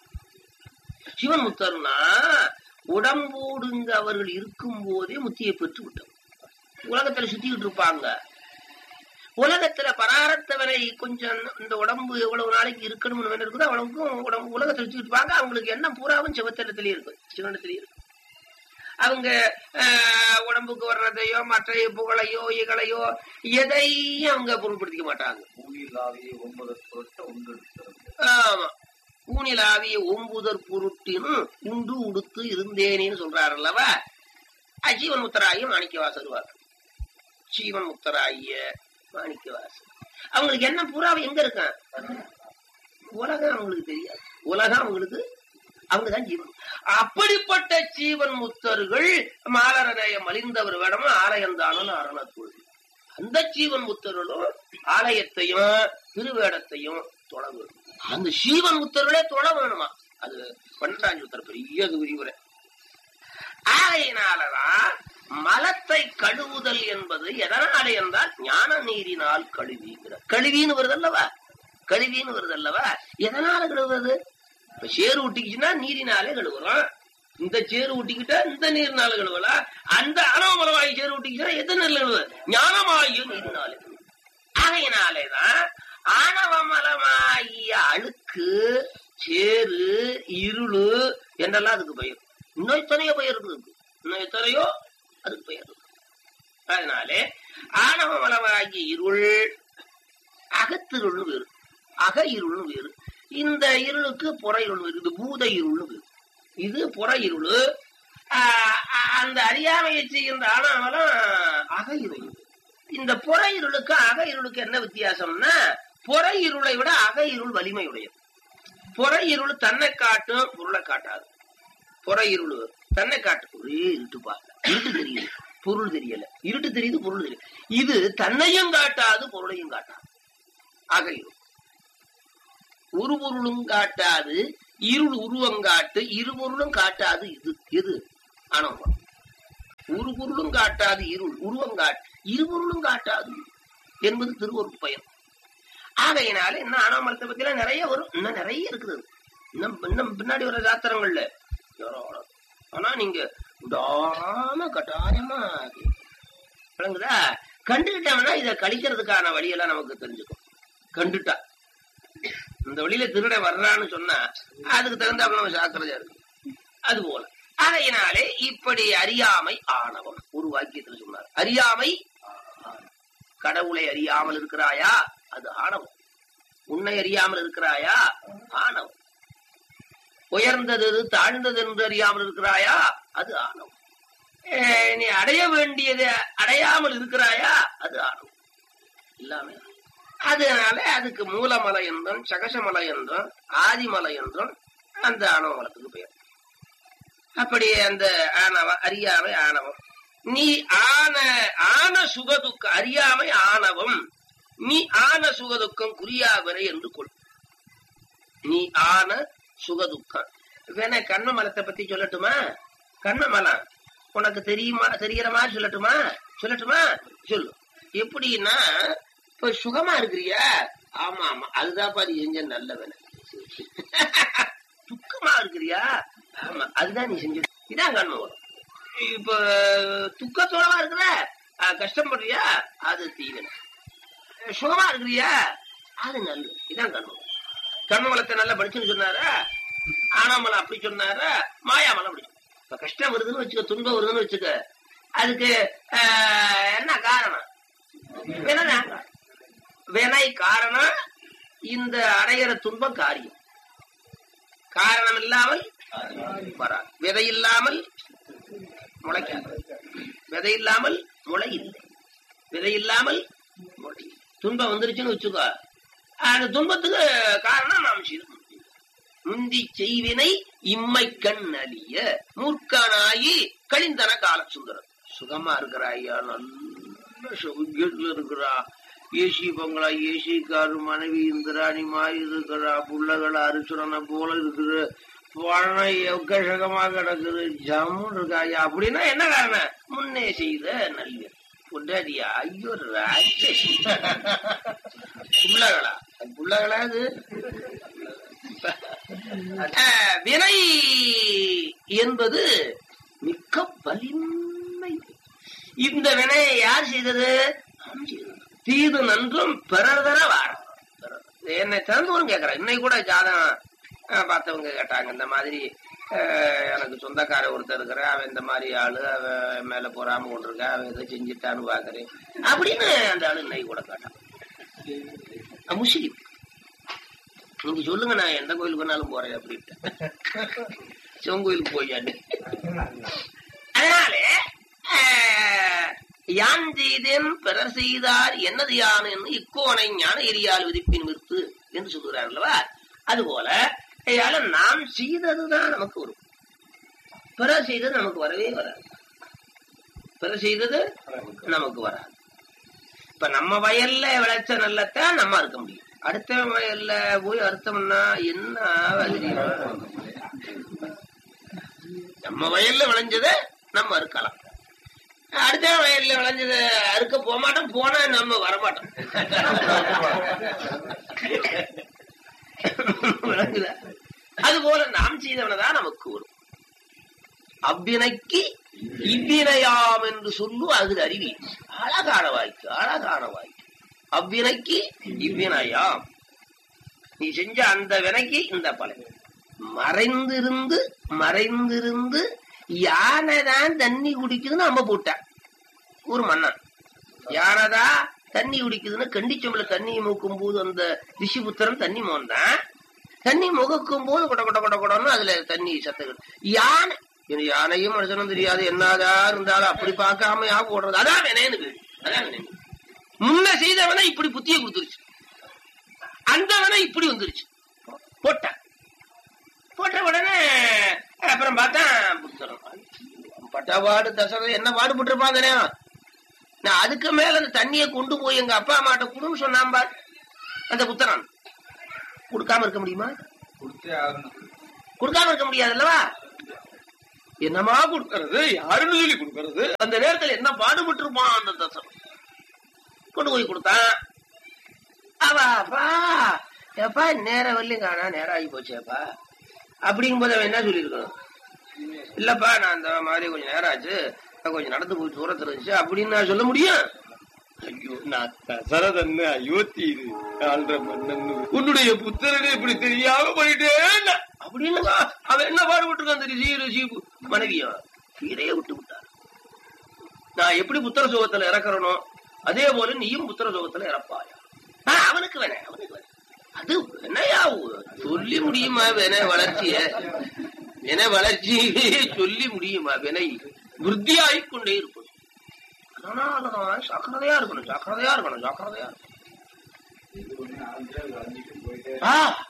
சிவன் முத்தர்னா உடம்போடுங்க அவர்கள் இருக்கும் போதே முத்தியை பெற்று விட்டோம் உலகத்துல சுத்திக்கிட்டு இருப்பாங்க உலகத்துல பராரத்தவரை கொஞ்சம் இந்த உடம்பு எவ்வளவு நாளைக்கு இருக்கணும்னு வேணும் இருக்குதோ அவ்வளவுக்கும் உடம்பு உலகத்துல சுத்திட்டு இருப்பாங்க அவங்களுக்கு என்ன பூராவும் சிவத்தலத்திலேயே இருக்கும் சிவனத்திலேயே இருக்கும் அவங்க ஆஹ், உடம்புக்கு வர்றதையோ மற்ற புகழையோ இகழையோ எதையும் அவங்க பொருட்படுத்திக்க மாட்டாங்க பூமியிலாவிய ஒன்பது பொருட்ட ஒன்று ஆமா ஊனிலாவிய ஒம்புதற் பொருட்டின் உண்டு உடுத்து இருந்தேனேன்னு சொல்றாரு அல்லவா ஜீவன் முத்தராகிய மாணிக்கவாசர் வாக்கு ஜீவன் முத்தராகிய மாணிக்கவாசர் அவங்களுக்கு என்ன புறாவை எங்க இருக்கான் உலகம் அவங்களுக்கு தெரியாது உலகம் அவங்களுக்கு அவங்க தான் ஜீவன் அப்படிப்பட்ட ஜீவன் முத்தர்கள் மாலரநேய மலிந்தவர் வேடமும் ஆலயந்தானும் அரணத்துள் அந்த ஜீவன் முத்தர்களும் ஆலயத்தையும் திருவேடத்தையும் தொழ வேணும் அந்த சீவன் முத்தர்களே தொழ வேணுமா அது பன்னெண்டாம் சுத்தர் பெரிய விரிவுரை ஆகையினாலதான் மலத்தை கழுவுதல் என்பது எதனாலே என்றால் ஞான நீரினால் கழுவிங்கிற கழுவின்னு வருது அல்லவா கழுவின்னு வருது அல்லவா எதனால கழுவுறது இப்ப சேறு ஒட்டிக்கிச்சுன்னா நீரினாலே கழுவுறோம் இந்த சேறு ஒட்டிக்கிட்டா இந்த நீர்னால கழுவலாம் அந்த அனவமலமாகி சேறு ஒட்டிக்கிச்சுன்னா எந்த நீர்ல கழுவு ஞானமாகிய நீரினாலே கழுவு ஆகையினாலேதான் ஆணவமலமாகிய அழுக்கு சேறு இருளு என்றெல்லாம் அதுக்கு பெயர் இன்னும் எத்தனையோ பெயர் இருக்குது இன்னும் எத்தனையோ அதுக்கு பெயர் இருக்கு அதனாலே ஆணவமலமாகிய இருள் அகத்திருள்னு வேறு அக இருள்னு வேறு இந்த இருளுக்கு புற இருள் வேறு இது பூத இருள்னு வேறு இது புற இருள் ஆஹ் அந்த அறியாமையை செய்கின்ற ஆணவமலம் அக இருள் இந்த புற இருளுக்கு அக இருளுக்கு என்ன வித்தியாசம்னா புற இருளை விட அக இருள் வலிமை உடையது புற இருள் தன்னை காட்டும் பொருளை காட்டாது புற இருள் தன்னை காட்டும் ஒரே இருட்டுப்பா இருட்டு தெரியுது பொருள் தெரியல இருட்டு தெரியுது பொருள் தெரியல இது தன்னையும் காட்டாது பொருளையும் காட்டாது அக இருள் உருபொருளும் காட்டாது இருள் உருவங்காட்டு இருபொருளும் காட்டாது இது எது ஆணவம் ஒரு பொருளும் காட்டாது இருள் உருவங்காட்டு இருபொருளும் காட்டாது என்பது திருவருட் பயன் ஆகையினால இன்னும் ஆணவமரத்தை பத்தி எல்லாம் நிறைய வரும் இன்னும் நிறைய இருக்குது இன்னும் இன்னும் பின்னாடி வர சாத்திரங்கள்ல ஏராளம். ஆனா நீங்க விடாம கட்டாயமா கேட்கணும். விளங்குதா கண்டுகிட்டோம்னா இதை கழிக்கிறதுக்கான வழியெல்லாம் நமக்கு தெரிஞ்சுக்கும் கண்டுட்டா இந்த வழியில திருட வர்றான்னு சொன்னா அதுக்கு தகுந்தாப்புல நம்ம ஜாக்கிரதையா இருக்கு அது போல ஆகையினாலே இப்படி அறியாமை ஆணவம் ஒரு வாக்கியத்துல சொன்னார் அறியாமை கடவுளை அறியாமல் இருக்கிறாயா அது ஆணவம் உன்னை அறியாமல் இருக்கிறாயா ஆணவம் உயர்ந்தது எது, தாழ்ந்தது என்று அறியாமல் இருக்கிறாயா அது ஆணவம் ஏ, நீ அடைய வேண்டியதை அடையாமல் இருக்கிறாயா அது ஆணவம் எல்லாமே அதனால அதுக்கு மூலமலை என்றும் சகசமலை என்றும் ஆதிமலை என்றும் அந்த ஆணவ மலத்துக்கு பெயர் அப்படி அந்த ஆணவம் அறியாமை ஆணவம் நீ ஆன ஆன சுகதுக்க அறியாமை ஆணவம் நீ ஆன சுகதுக்கம் குறியாவரை என்று கொள் நீ ஆன சுகதுக்கம் வேணா கண்ண மலத்தை பத்தி சொல்லட்டுமா கண்ண மலம் உனக்கு தெரியுமா தெரியற மாதிரி சொல்லட்டுமா சொல்லட்டுமா சொல்லு எப்படின்னா இப்ப சுகமா இருக்கிறியா ஆமா ஆமா அதுதான்ப்பா நீ செஞ்ச நல்ல வேலை துக்கமா இருக்கிறியா ஆமா அதுதான் நீ செஞ்ச இதான் கண்மை வரும் இப்ப துக்கத்தோடவா இருக்கிற ஆ, கஷ்டப்படுறியா அது தீவன சுகமா இருக்கிறியா அது நல்லது இதான் கண்மம் கண்மமலத்தை நல்லா படிச்சுன்னு சொன்னாரா ஆனாமலை அப்படி சொன்னாரா மாயாமலை அப்படி சொன்னாரா? இப்ப கஷ்டம் வருதுன்னு வச்சுக்க துன்பம் வருதுன்னு வச்சுக்க அதுக்கு ஆ, என்ன காரணம் வினைதான் காரணம். வினை காரணம் இந்த அடையிற துன்பம் காரியம் காரணம் இல்லாமல் வராது விதை இல்லாமல் முளைக்காது விதை இல்லாமல் முளை இல்லை விதை இல்லாமல் முளை இல்லை. துன்பம் வந்துருச்சுன்னு வச்சுக்கோ அந்த துன்பத்துக்கு காரணம் நாம் செய்த முந்தி. முந்தி செய்வினை இம்மை கண் அழிய மூர்க்கனாயி கழிந்தன கால சுந்தரம் சுகமா இருக்கிறாய்யா நல்ல சௌக்கியத்துல இருக்கிறா ஏசி பங்களா ஏசி காரு மனைவி இந்திராணி மாதிரி இருக்கிறா புள்ளகள் அரிசுரனை போல இருக்குது பணம் எக்கசகமா கிடக்குது ஜம்முன்னு இருக்காயா அப்படின்னா என்ன காரணம் முன்னே செய்த நல்வி பொண்டாடியா ஐயோ ராட்சசி புள்ளகளா புள்ளகளா அது அஹ், வினை என்பது மிக்க வலிமை இந்த வினையை யார் செய்தது நாம் செய்தது. தீது நன்றும் பிறர் தர வாரம் என்னை திறந்தவரும் கேட்கறேன் இன்னைக்கு கூட ஜாதகம் அஹ், பார்த்தவங்க கேட்டாங்க இந்த மாதிரி அஹ், எனக்கு சொந்தக்கார ஒருத்தர் இருக்கிறேன் அவன் இந்த மாதிரி ஆளு அவன் என் மேல பொறாம கொண்டிருக்கான் அவன் ஏதோ செஞ்சுட்டான்னு பாக்குறேன் அப்படின்னு அந்த ஆளு இன்னைக்கு கூட கேட்டான் அஹ், முஸ்லிம் நீங்க சொல்லுங்க நான் எந்த கோயிலுக்கு வேணாலும் போறேன் அப்படின்ட்டு சிவன் கோயிலுக்கு போயான்னு அதனாலே ஆஹ், யான் செய்தேன் பிறர் செய்தார் என்னது யான் என்று இக்கோனை ஞான எரியால் விதிப்பின் விருத்து என்று சொல்கிறார் அல்லவா அதுபோல ஐயால நாம் செய்ததுதான் நமக்கு வரும் பிறர் செய்தது நமக்கு வரவே வராது பிறர் செய்தது நமக்கு வராது இப்ப நம்ம வயல்ல விளைச்ச நல்லத்தான் நம்ம இருக்க முடியும் அடுத்த வயல்ல போய் அறுத்தோம்னா என்ன ஆகுது? நம்ம வயல்ல விளைஞ்சத நம்ம அறுக்கலாம் அடுத்த வயல்ல விளைஞ்சத அறுக்க போக மாட்டோம் போனா நம்ம வரமாட்டோம் விளங்குதா? அது போல நாம் செய்தவனதான் நமக்கு வரும் அவ்வினைக்கு இவ்வினையாம் என்று சொல்லு அது அறிவி அழகான வாய்க்கு அழகான வாய்க்கு அவ்வினைக்கு இவ்வினையாம் நீ செஞ்ச அந்த வினைக்கு இந்த பலன் மறைந்திருந்து மறைந்திருந்து யானைதான் தண்ணி குடிக்குதுன்னு நம்ம போட்டான் ஒரு மன்னன் யானைதான் தண்ணி குடிக்குதுன்னு கண்டிச்சம்பள தண்ணி மூக்கும் போது அந்த ரிஷிபுத்திரன் தண்ணி மோந்தான் தண்ணி முகக்கும் போது கொட கொட கொட கொடன்னு அதுல தண்ணி சத்துக்கள் யானை இது யானையும் மனுஷனும் தெரியாது என்னதா இருந்தாலும் அப்படி பார்க்காம யா போடுறது அதான் வினைன்னு பேரு அதான் வினை முன்ன செய்தவனை இப்படி புத்திய கொடுத்துருச்சு அந்தவனை இப்படி வந்துருச்சு போட்டான் போட்ட உடனே அப்புறம் பார்த்தா புத்தரம் பட்டபாடு தசரது என்ன பாடுபட்டிருப்பான் தெரியும் நான் அதுக்கு மேல அந்த தண்ணியை கொண்டு போய் எங்க அப்பா அம்மாட்ட குடுன்னு சொன்னான் பார் அந்த புத்தரன் கொடுக்காம இருக்க முடியுமா கொடுத்தே ஆகணும் கொடுக்காம இருக்க முடியாது அல்லவா என்னமா கொடுக்கறது யாருன்னு சொல்லி கொடுக்கறது அந்த நேரத்துல என்ன பாடுபட்டு இருப்பான் அந்த தசம் கொண்டு போய் கொடுத்தான் அவ அப்பா ஏப்பா நேரம் வரலையும் காணா நேரம் ஆகி போச்சேப்பா அப்படிங்கும் போது அவன் என்ன சொல்லியிருக்கணும் இல்லப்பா நான் அந்த மாதிரி கொஞ்சம் நேரம் ஆச்சு நான் கொஞ்சம் நடந்து போய் தூரத்துல இருந்துச்சு அப்படின்னு நான் சொல்ல முடியும் ஐயோ நான் தசரதன்னு அயோத்தி இது ஆள்ற மன்னன் உன்னுடைய புத்திரனே இப்படி தெரியாம போயிட்டேன் அப்படின்னு அவன் என்ன பாடுபட்டு இருக்கான் அந்த ரிஷி ரிஷி மனைவியும் சீரையை விட்டு விட்டார் நான் எப்படி புத்திர சுகத்துல இறக்குறனோ அதே போல நீயும் புத்திர சுகத்துல இறப்பாயா ஆ, அவனுக்கு வேணே அவனுக்கு வேணே அது என்னையா சொல்லி முடியுமா வேணே வளர்ச்சிய வினை வளர்ச்சி சொல்லி முடியுமா வினை விருத்தியாகிக் கொண்டே இருப்பது அதனாலதான் ஜாக்கிரதையா இருக்கணும் ஜாக்கிரதையா இருக்கணும் ஜாக்கிரதையா இருக்கணும் இது ஒண்ணு நாலு பேர் வளைஞ்சிட்டு போயிட்டே ஆ,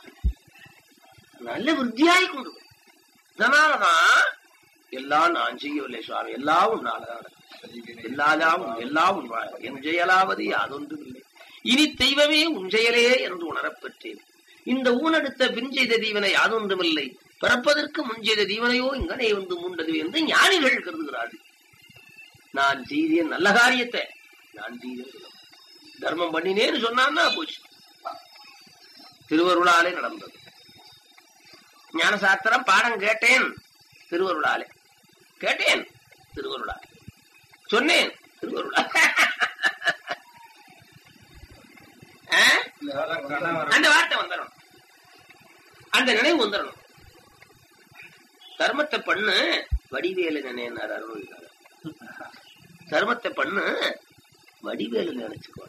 நல்ல விருத்தியாகி கொண்டு வரும். இதனாலதான் எல்லாம் நான் செய்யவில்லை சுவாமி எல்லாம் உன்னாலதான் நடக்கும். எல்லாதாவும் எல்லாம் உன்வாய் என் செயலாவது யாதொன்றும் இல்லை இனி தெய்வமே உன் செயலே என்று உணரப் பெற்றேன் இந்த ஊனெடுத்த பின் செய்த தீவனை யாதொன்றுமில்லை பிறப்பதற்கு முன் செய்த தீவனையோ இங்கனே வந்து மூண்டது என்று ஞானிகள் கருதுகிறார்கள் நான் செய்தேன் நல்ல காரியத்தை நான் செய்தேன் சொல்ல தர்மம் பண்ணினேன்னு சொன்னான்னா போச்சு திருவருளாலே நடந்தது ஞானசாஸ்திரம் பாடம் கேட்டேன் திருவருளாலே கேட்டேன் திருவருளாலே சொன்னேன் திருவருளாலே ஆ? கணவர் அந்த வார்த்தை வந்துடணும் அந்த நினைவு வந்துடணும் தர்மத்தை பண்ணு வடிவேலு நினைனார் அருள்கிறார் தர்மத்தை பண்ணு வடிவேலு நினைச்சுக்கோ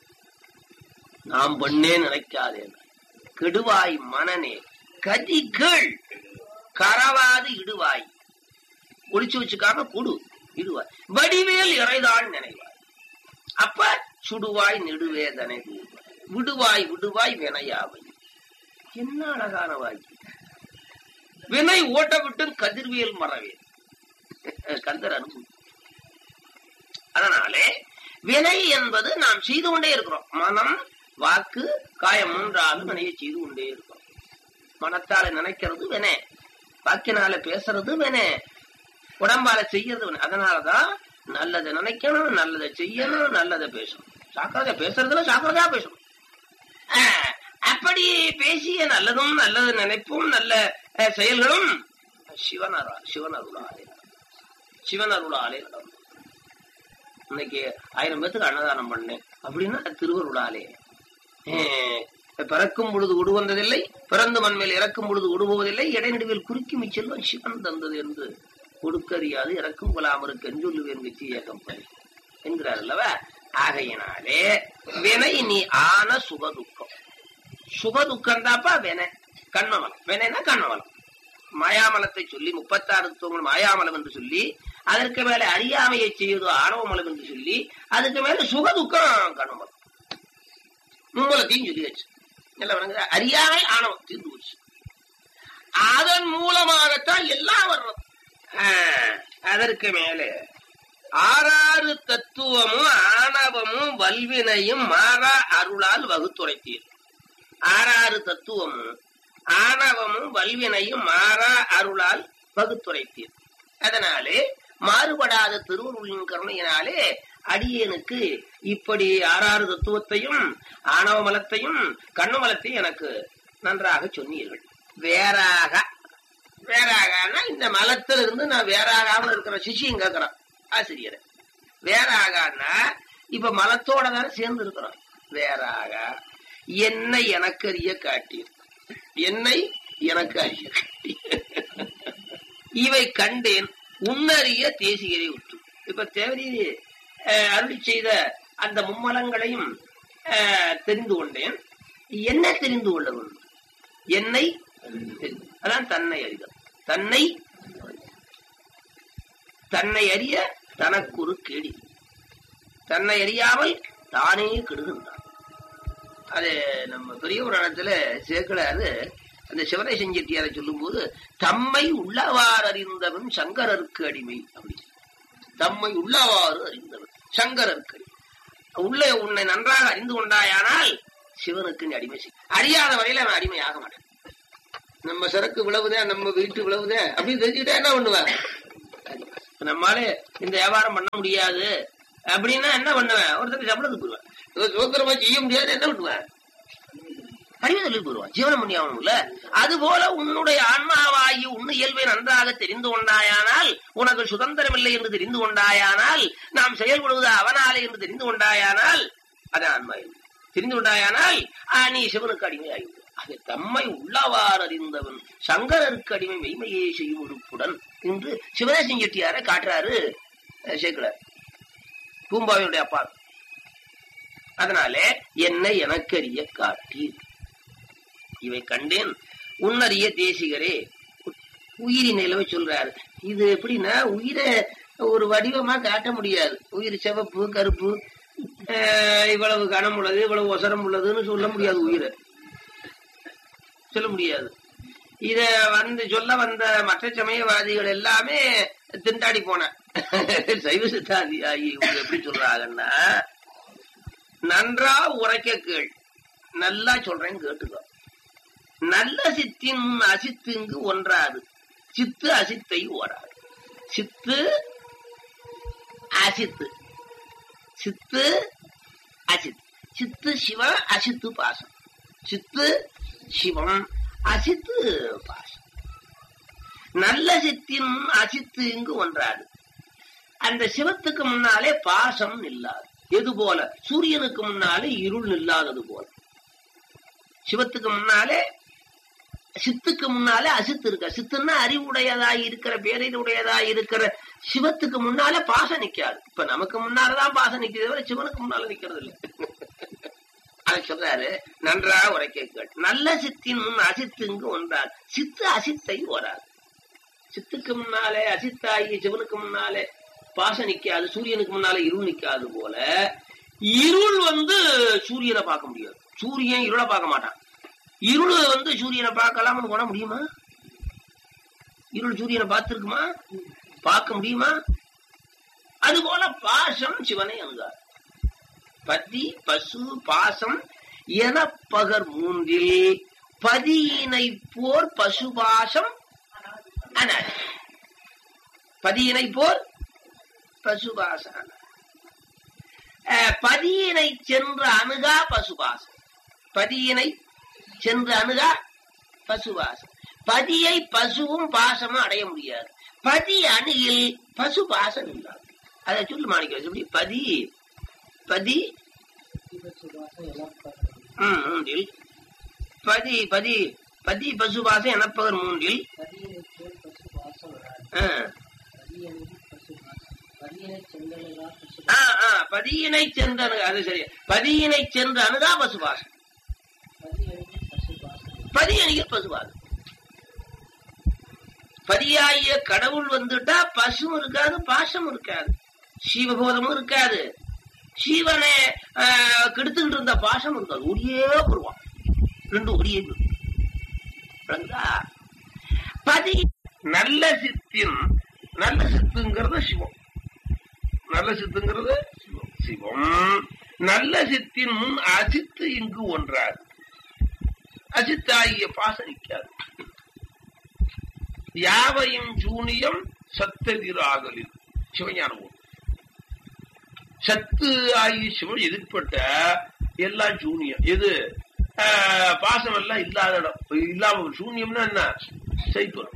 நாம் பண்ணே நினைக்காதே கெடுவாய் மனநே கதி கேள் கரவாது இடுவாய் ஒளிச்சு வச்சுக்காம குடு இடுவாய் வடிவேல் இறைதாள் நினைவாய் அப்ப சுடுவாய் நெடுவேதனை கூறுவாய். விடுவாய் விடுவாய் வினையாவை என்ன அழகான வாக்கி வினை ஓட்ட விட்டும் கதிர்வியல் மறவே கந்தர் அனுபவம் அதனாலே வினை என்பது நாம் செய்து கொண்டே இருக்கிறோம் மனம் வாக்கு காயம் மூன்றாலும் வினையை செய்து கொண்டே இருக்கிறோம் மனத்தால நினைக்கிறது வினை வாக்கினால பேசுறது வினை உடம்பால செய்யறது வினை அதனாலதான் நல்லதை நினைக்கணும் நல்லதை செய்யணும் நல்லதை பேசணும் சாக்கிரதை பேசுறதுல சாக்கிரதையா பேசணும் ஆஹ், அப்படி பேசிய நல்லதும் நல்லது நினைப்பும் நல்ல அஹ், செயல்களும் சிவன் அருளா சிவன் அருளாலே சிவன் அருளாலே நடக்கும் இன்னைக்கு ஆயிரம் பேத்துக்கு அன்னதானம் பண்ணேன் அப்படின்னா திருவருளாலே அஹ், பிறக்கும் பொழுது உடு வந்ததில்லை பிறந்து மண்மேல் இறக்கும் பொழுது உடுபவதில்லை இடைநடுவில் குறுக்கி மிச்செல்வன் சிவன் தந்தது என்று கொடுக்கறியாது இறக்கும் குலாமருக்கு என்றுள்ளுவேன் வெற்றி ஏகம் பணி என்கிறார் அல்லவா ஆகையினாலே வினை நீ ஆன சுகதுக்கம் சுகதுக்கம் தாப்பா வினை கண்மமலம் வினைனா கண்மமலம் மாயாமலத்தை சொல்லி முப்பத்தாறு தூங்கள் மாயாமலம் என்று சொல்லி அதற்கு மேல அறியாமையை செய்வது ஆணவமலம் என்று சொல்லி அதுக்கு மேல சுகதுக்கம் கண்மமலம் மும்மலத்தையும் சொல்லியாச்சு நல்லா வணங்குதா? அறியாமை ஆணவம் தீர்ந்து போச்சு அதன் மூலமாகத்தான் எல்லாம் வர்றது ஆஹ், அதற்கு மேலே ஆறாறு தத்துவமும் ஆணவமும் வல்வினையும் மாறா அருளால் வகுத்துரைத்தீர் ஆறாறு தத்துவமும் ஆணவமும் வல்வினையும் மாறா அருளால் வகுத்துரைத்தீர் அதனாலே மாறுபடாத திருவருளின் கருணையினாலே அடியேனுக்கு இப்படி ஆறாறு தத்துவத்தையும் ஆணவ மலத்தையும் கண்ணு மலத்தையும் எனக்கு நன்றாக சொன்னீர்கள் வேறாக வேறாகனா இந்த மலத்துல இருந்து நான் வேறாகாம இருக்கிற சிஷியும் கேட்கிறேன் ஆசிரியரை வேறாகனா இப்ப மலத்தோட தானே சேர்ந்து இருக்கிறோம் வேறாக என்னை எனக்கு அறிய காட்டீர் என்னை எனக்கு அறிய காட்டீர் இவை கண்டேன் உன்னறிய தேசிகரை உற்று இப்ப தேவரி அருளி செய்த அந்த மும்மலங்களையும் அஹ், தெரிந்து கொண்டேன் என்ன தெரிந்து கொள்ள வேண்டும் என்னை தெரிந்து- அதான் தன்னை அறிதல் தன்னை தன்னை அறிய தனக்குரு கேடி தன்னை அறியாமல் தானே கெடுகின்றான் அது நம்ம பெரிய புராணத்துல சேர்க்கலாரு அந்த சிவனேசன் செட்டியாரை சொல்லும்போது தம்மை உள்ளவாறு அறிந்தவன் சங்கரருக்கு அடிமை அப்படி தம்மை உள்ளவாறு அறிந்தவன் சங்கரருக்கு அடிமை. உள்ளே உன்னை நன்றாக அறிந்து கொண்டாயானால் சிவனுக்கு நீ அடிமை செய் அறியாத வரையில அவன் அடிமை ஆக மாட்டான் நம்ம சரக்கு விளவுதேன் நம்ம வீட்டு விளவுதேன் அப்படின்னு தெரிஞ்சுக்கிட்டா என்ன பண்ணுவேன் இப்ப நம்மாலே இந்த வியாபாரம் பண்ண முடியாது அப்படின்னா என்ன பண்ணுவேன் ஒருத்தருக்கு சம்பளத்துக்கு போடுவேன் சுதந்திரமா செய்ய முடியாது என்ன பண்ணுவேன் அறிவு சொல்லி போடுவான் ஜீவனம் பண்ணி ஆகணும்ல அது போல உன்னுடைய ஆன்மாவாகி உன் இயல்பை நன்றாக தெரிந்து கொண்டாயானால் உனக்கு சுதந்திரம் இல்லை என்று தெரிந்து கொண்டாயானால் நாம் செயல்படுவது அவனாலே என்று தெரிந்து கொண்டாயானால் அது ஆன்மா இயல்பு. தெரிந்து கொண்டாயானால் ஆ, நீ சிவனுக்கு அடிமையாகிவிடு அது தம்மை உள்ளவாறு அறிந்தவன் சங்கரருக்கு அடிமை மெய்மையே செய்யும் உறுப்புடன் என்று சிவனேசன் செட்டியார காட்டுறாரு அஹ், சேக்கிழார் பூம்பாவினுடைய அப்பா அதனாலே என்னை எனக்கறிய காட்டி இவை கண்டேன் உன்னறிய தேசிகரே உயிரி நிலவை சொல்றாரு இது எப்படின்னா உயிரை ஒரு வடிவமா காட்ட முடியாது உயிர் சிவப்பு கருப்பு அஹ், இவ்வளவு கனம் உள்ளது இவ்வளவு ஒசரம் உள்ளதுன்னு சொல்ல முடியாது உயிரை சொல்ல முடியாது இத வந்து சொல்ல வந்த மற்ற சமயவாதிகள் எல்லாமே திண்டாடி போன சைவ சித்தாந்தி ஆகி இவங்க எப்படி சொல்றாங்கன்னா நன்றா உரைக்க கேள் நல்லா சொல்றேன் கேட்டுக்கோ நல்ல சித்தின் முன் அசித்துங்கு ஒன்றாது சித்து அசித்தை ஓராது சித்து அசித்து சித்து அசித் சித்து சிவம் அசித்து பாசம் சித்து சிவம் அசித்து பாசம் நல்ல சித்தின் முன் அசித்து இங்கு ஒன்றாது அந்த சிவத்துக்கு முன்னாலே பாசம் நில்லாது எது போல சூரியனுக்கு முன்னாலே இருள் நில்லாதது போல சிவத்துக்கு முன்னாலே சித்துக்கு முன்னாலே அசித்து இருக்க சித்துன்னா அறிவுடையதாய் இருக்கிற பேரையுடையதாய் இருக்கிற சிவத்துக்கு முன்னாலே பாசம் நிக்காது இப்ப நமக்கு முன்னாலதான் பாசம் நிக்கிறது தவிர சிவனுக்கு முன்னால நிக்கிறது இல்லை அதை சொல்றாரு நன்றா உரைக்க கேள் நல்ல சித்தின் முன் அசித்து இங்கு ஒன்றாது சித்து அசித்தை ஓராது சித்துக்கு முன்னாலே அசித்தாகி சிவனுக்கு முன்னாலே பாசம் நிக்காது சூரியனுக்கு முன்னாலே இருள் நிக்காது போல இருள் வந்து சூரியனை பார்க்க முடியாது சூரியன் இருளை பார்க்க மாட்டான் இருள் வந்து சூரியனை பார்க்கலாம்னு போன முடியுமா இருள் சூரியனை பார்த்திருக்குமா பார்க்க முடியுமா அது போல பாசம் சிவனை அணுகார் பதி பசு பாசம் என பகர் மூன்றில் பதியினை போர் பசுபாசம் அனாதி பதியினை போர் பசுபாசம் அனாதி. அஹ், பதியினை சென்று அணுகா பசுபாசம் பதியினை சென்று அணுகா பசுபாசம் பதியை பசுவும் பாசமும் அடைய முடியாது பதி அணுகில் பசு பாசம் இல்லாது அதை சொல்லு மாணிக்க எப்படி பதி பதி ம், மூன்றில் பதி பதி பதி பசுபாசம் எனப்பவர் மூன்றில் ஆ. ஆ, ஆ, பதியினை சென்று அணுக அது சரி பதியினை சென்று அணுகா பசுபாசம் பதி அணிக பசுபாசம் பதியாகிய கடவுள் வந்துட்டா பசும் இருக்காது பாசம் இருக்காது சீவபோதமும் இருக்காது சீவனை ஆஹ், கெடுத்துக்கிட்டு இருந்த பாசம் இருக்காது ஒடியே வருவான் ரெண்டும் ஒடியே போயிடும். விளங்குதா? பதி நல்ல சித்தின் நல்ல சித்துங்கிறது சிவம் நல்ல சித்துங்கிறது சிவம் சிவம் நல்ல சித்தின் முன் அசித்து இங்கு ஒன்றாது அசித்தாகிய பாசம் நிற்காது யாவையும் சூனியம் சத்தவிராகலில் சிவஞானம் உண்டு. சத்து ஆகிய சிவன் எதிர்பட்ட எல்லாம் சூனியம் எது ஆஹ், பாசம் எல்லாம் இல்லாத இடம் இல்லாம ஒரு சூன்யம்னா என்ன சைத்துவம்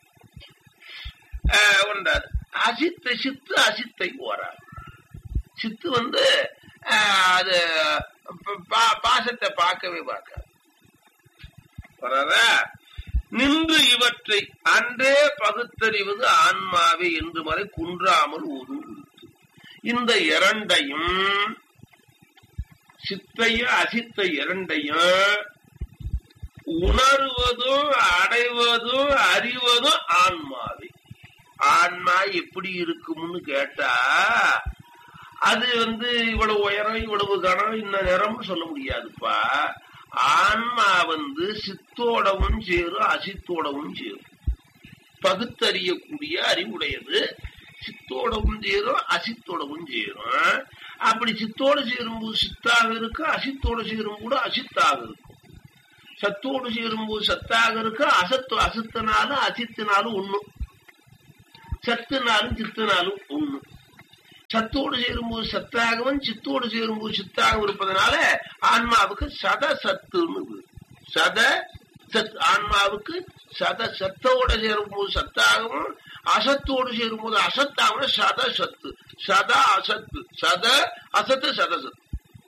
ஆஹ், ஒன்றாது அசித்த சித்து அசித்தை ஓராது சித்து வந்து ஆஹ், அது ப- பா- பாசத்தை பார்க்கவே பார்க்காது வராதா நின்று இவற்றை அன்றே பகுத்தறிவது ஆன்மாவே என்று வரை குன்றாமல் ஒரு இந்த இரண்டையும் சித்தையும் அசித்த இரண்டையும் உணர்வதும் அடைவதும் அறிவதும் ஆன்மாவே ஆன்மா எப்படி இருக்கும்னு கேட்டா அது வந்து இவ்வளவு உயரம் இவ்வளவு கனம் இன்ன நிறம்னு சொல்ல முடியாதுப்பா ஆன்மா வந்து சித்தோடவும் சேரும் அசித்தோடவும் சேரும் பகுத்தறியக்கூடிய அறிவுடையது சித்தோடவும் சேரும் அசித்தோடவும் சேரும் அப்படி சித்தோட சேரும்போது சித்தாக இருக்கு அசித்தோட சேரும் கூட அசித்தாக இருக்கும் சத்தோடு சேரும்போது சத்தாக இருக்கு அசத்து அசத்தினாலும் அசித்தினாலும் ஒண்ணு சத்துனாலும் சித்துனாலும் ஒண்ணு சத்தோடு சேரும்போது சத்தாகவும் சித்தோடு சேரும்போது சித்தாகவும் இருப்பதனால ஆன்மாவுக்கு சத சத்துன்னு பேரு. சத சத் ஆன்மாவுக்கு சத சத்தோட சேரும்போது சத்தாகவும் அசத்தோடு சேரும்போது அசத்தாகவும் சத சத்து சத அசத்து சத அசத்து சதசத்து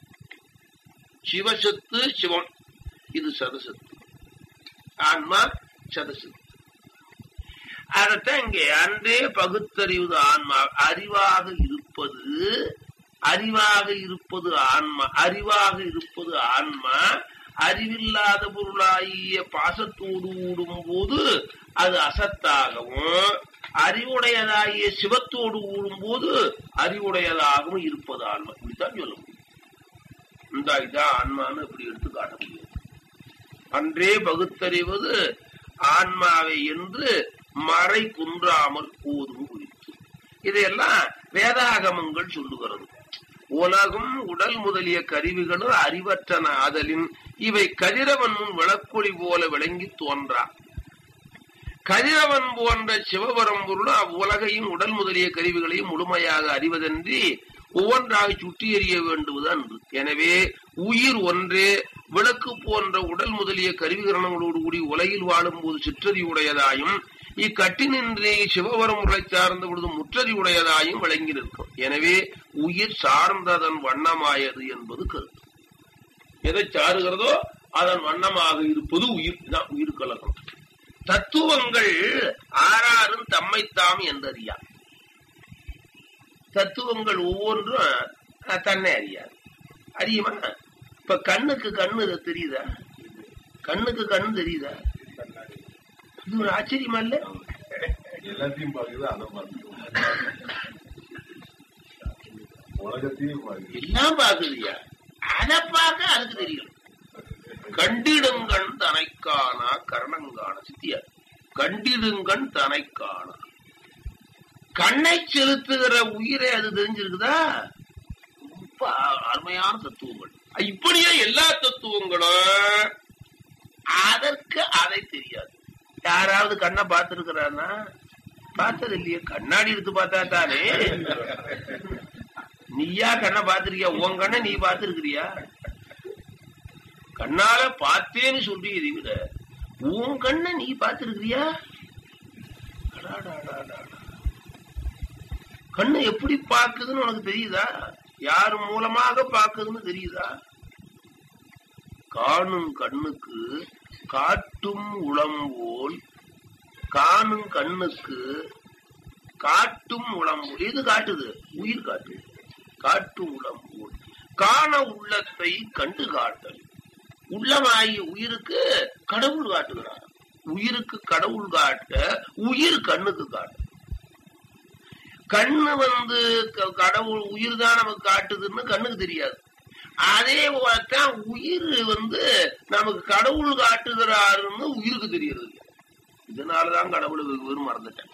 சிவசத்து சிவம் இது சதசத்து ஆன்மா சதசத்து அதத்தான் இங்கே அன்றே பகுத்தறிவது ஆன்மா அறிவாக இருப்பது அறிவாக இருப்பது ஆன்மா அறிவாக இருப்பது ஆன்மா அறிவில்லாத பொருளாகிய பாசத்தோடு ஊடும் போது அது அசத்தாகவும் அறிவுடையதாகிய சிவத்தோடு ஊடும் போது அறிவுடையதாகவும் இருப்பது ஆன்மா இப்படித்தான் சொல்ல முடியும் இந்த இதான் ஆன்மான்னு இப்படி எடுத்து காட்ட முடியும் அன்றே பகுத்தறிவது ஆன்மாவை என்று மறை குன்றாமல் போதும் குறித்து இதையெல்லாம் வேதாகமங்கள் சொல்லுகிறது உலகம் உடல் முதலிய கருவிகளும் அறிவற்றன ஆதலின் இவை கதிரவன் முன் விளக்கொளி போல விளங்கி தோன்றா கதிரவன் போன்ற சிவபரம் பொருள் அவ்வுலகையும் உடல் முதலிய கருவிகளையும் முழுமையாக அறிவதன்றி ஒவ்வொன்றாக சுற்றி எறிய வேண்டுவது அன்று எனவே உயிர் ஒன்றே விளக்கு போன்ற உடல் முதலிய கருவிகரணங்களோடு கூடி உலகில் வாழும் போது சிற்றறிவுடையதாயும் இக்கட்டினின்றி சிவவரம் உரை சார்ந்த பொழுது முற்றறிவுடையதாயும் விளங்கி நிற்கும் எனவே உயிர் சார்ந்ததன் வண்ணமாயது என்பது கருத்து எதை சாருகிறதோ அதன் வண்ணமாக இருப்பது உயிர் தான் உயிர் கலக்கம் தத்துவங்கள் ஆறாரும் தம்மைத்தாம் என்றறியா தத்துவங்கள் ஒவ்வொன்றும் அஹ், தன்னை அறியாது அறியுமா இப்ப கண்ணுக்கு கண்ணு இது தெரியுதா கண்ணுக்கு கண்ணு தெரியுதா இது ஒரு ஆச்சரியமா இல்ல எல்லாத்தையும் பாக்குது அதை பார்க்குது உலகத்தையும் பாக்குது எல்லாம் பாக்குதுயா அத பார்க்க அதுக்கு தெரியும் கண்டிடுங்கண் தனைக்கானா கரணங்கான சித்தியா கண்டிடுங்கண் தனைக்கானா கண்ணை செலுத்துகிற உயிரை அது தெரிஞ்சிருக்குதா ரொம்ப அ- அருமையான தத்துவங்கள் இப்படியே எல்லா தத்துவங்களும் அதற்கு அதை தெரியாது யாராவது கண்ணை பார்த்திருக்கிறானா பார்த்தது இல்லையே கண்ணாடி எடுத்து பார்த்தா தானே நீயா கண்ணை பார்த்திருக்கியா உன் கண்ணை நீ பார்த்திருக்கிறியா கண்ணால பார்த்தேன்னு சொல்லி இதை விட உன் கண்ணை நீ பார்த்திருக்கிறியா அடாடாடாடாடா. கண்ணு எப்படி பார்க்குதுன்னு உனக்கு தெரியுதா யார் மூலமாக பார்க்குதுன்னு தெரியுதா காணும் கண்ணுக்கு காட்டும் உளம் போல் காணும் கண்ணுக்கு காட்டும் உளம் போல் எது காட்டுது உயிர் காட்டுது காட்டும் உளம் போல் காண உள்ளத்தை கண்டு காட்டல் உள்ளமாகிய உயிருக்கு கடவுள் காட்டுகிறார் உயிருக்கு கடவுள் காட்ட உயிர் கண்ணுக்கு காட்டு கண்ணு வந்து க- கடவுள் உயிர் தான் நமக்கு காட்டுதுன்னு கண்ணுக்கு தெரியாது அதே போலத்தான் உயிர் வந்து நமக்கு கடவுள் காட்டுகிறாருன்னு உயிருக்கு தெரியறது இல்ல. இதனாலதான் கடவுளை வெகு வெறும் மறந்துட்டேன்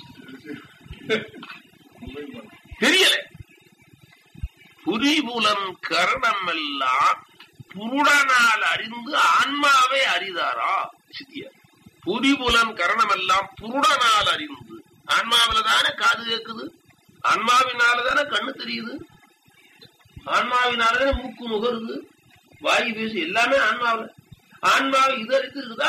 தெரியல புரிபுலம் கரணம் எல்லாம் புருடனால் அறிந்து ஆன்மாவை அறிதாரா சித்தியார் புரிபுலம் கரணம் எல்லாம் புருடனால் அறிந்து ஆன்மாவில தானே காது கேக்குது ஆன்மாவினால தானே கண்ணு தெரியுது ஆன்மாவினால தானே மூக்கு முகருது வாயு பேசு எல்லாமே ஆன்மாவில ஆன்மாவை இது அறிந்து இருக்குதா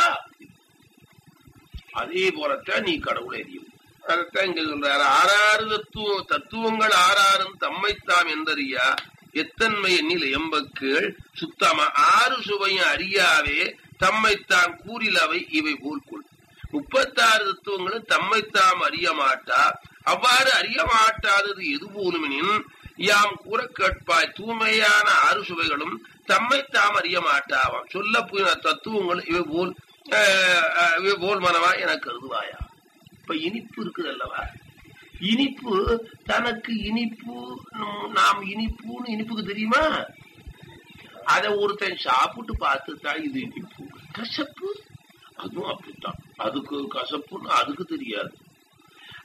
அதே போலத்தான் நீ கடவுளை அறியும் அதைத்தான் இங்க சொல்றாரு ஆறாறு தத்துவம் தத்துவங்கள் ஆறாறும் தம்மைத்தாம் எந்தறியா எத்தன்மை எண்ணில் எம்பக்கீழ் சுத்தமா ஆறு சுவையும் அறியாவே தம்மைத்தாம் கூறிலவை இவை போல்கொள் முப்பத்தாறு தத்துவங்களும் தம்மைத்தாம் அறிய மாட்டா அவ்வாறு அறிய மாட்டாதது எது போலுமெனின் யாம் கூற கேட்பாய் தூய்மையான ஆறு சுவைகளும் தம்மைத்தாம் அறிய மாட்டாவாம் சொல்ல போயின தத்துவங்கள் இவை போல் அஹ், அஹ், இவை போல் மனவா என கருதுவாயா இப்ப இனிப்பு இருக்குது அல்லவா இனிப்பு தனக்கு இனிப்பு நம்- நாம் இனிப்புன்னு இனிப்புக்கு தெரியுமா அத ஒருத்தன் சாப்பிட்டு பார்த்துதான் இது இனிப்பு கசப்பு அதுவும் அப்படித்தான் அதுக்கு கசப்புன்னு அதுக்கு தெரியாது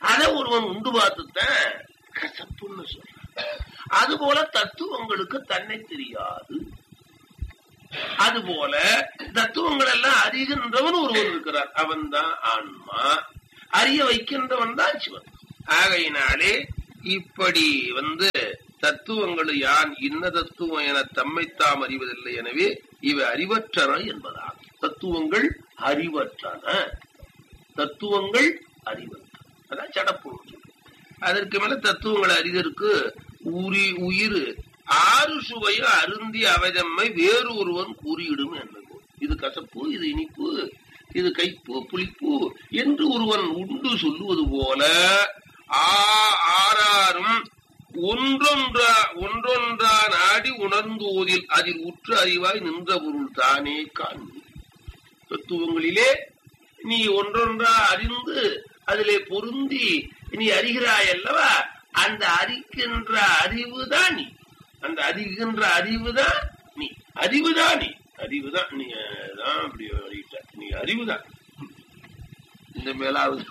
அதை ஒருவன் உண்டு பார்த்துத்தான் கசப்புன்னு சொல்றான் அதுபோல தத்துவங்களுக்கு தன்னை தெரியாது அதுபோல தத்துவங்கள் எல்லாம் அறிகின்றவன் ஒருவன் இருக்கிறார் அவன் தான் ஆன்மா அறிய வைக்கின்றவன் தான் சிவன் ஆகையினாலே இப்படி வந்து தத்துவங்கள் யான் இன்ன தத்துவம் என தம்மைத்தாம் அறிவதில்லை எனவே இவை அறிவற்றன என்பதாகும் தத்துவங்கள் அறிவற்றன தத்துவங்கள் அறிவற்றன அதான் சடப்பு அதற்கு மேல தத்துவங்களை அறிதற்கு உரி உயிர் ஆறு சுவையை அருந்தி அவைதம்மை வேறு ஒருவன் கூறியிடும் என்னது இது கசப்பு இது இனிப்பு இது கைப்பு புளிப்பு என்று ஒருவன் உண்டு சொல்லுவது போல ஆ- ஆறாரும் ஒன்றொன்றா ஒன்றொன்றா நாடி உணர்ந்தோதில் அதில் உற்று அறிவாய் நின்ற பொருள் தானே காண்பு தத்துவங்களிலே நீ ஒன்றொன்றா அறிந்து அதிலே பொருந்தி நீ அறிகிறாய் அல்லவா அந்த அறிக்கின்ற அறிவுதான் நீ அந்த அறிகின்ற அறிவுதான் நீ அறிவுதான் நீ அறிவுதான் நீ அஹ், தான் அப்படி அறிவிட்ட நீ அறிவுதான் இந்த மேலாவது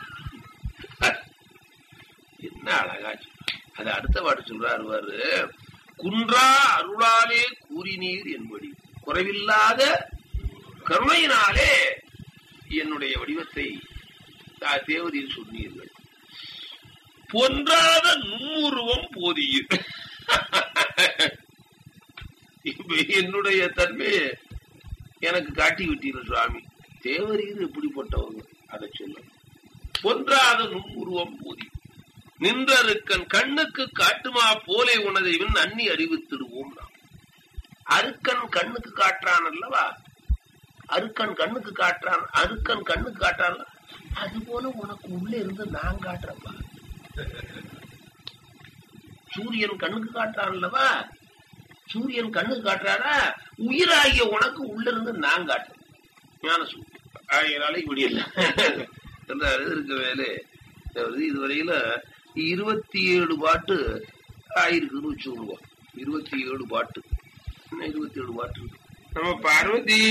என்ன அழகா சொல்ற. அது அடுத்த பாட்டு சொல்றாரு பாரு குன்றா அருளாலே கூறினீர் என்படி குறைவில்லாத கருணையினாலே என்னுடைய வடிவத்தை தா- தேவதையில் சொன்னீர்கள் பொன்றாத நுண்ணுருவம் போதியீர் இப்ப என்னுடைய தன்மையை எனக்கு காட்டி விட்டீர்கள் சுவாமி தேவரீர் எப்படிப்பட்டவங்க அதை சொல்ல பொன்றாத நுண்ணுருவம் போதி நின்றருக்கன் கண்ணுக்கு காட்டுமா போலே உனதை இவன் அன்னி அறிவித்திடுவோம் நாம் அருக்கன் கண்ணுக்கு காட்டுறான் அல்லவா அருக்கன் கண்ணுக்கு காட்டுறான் அருக்கன் கண்ணுக்கு காட்டுறான் அது போல உனக்கு உள்ள இருந்து நான் காட்டுறப்பா சூரியன் கண்ணுக்கு காட்டுறான் அல்லவா சூரியன் கண்ணுக்கு காட்டுறாரா உயிராகிய உனக்கு உள்ள இருந்து நான் காட்டுறேன் ஞான சூரியன் ஆகியனால இப்படி இல்லை என்றாரு இருக்க வேலை அதாவது இதுவரையில இருபத்தி ஏழு பாட்டு ஆயிருக்குன்னு வச்சுக்கோங்க இருபத்தி ஏழு பாட்டு இன்னும் இருபத்தி ஏழு பாட்டு இருக்கு நம்ம பார்வதி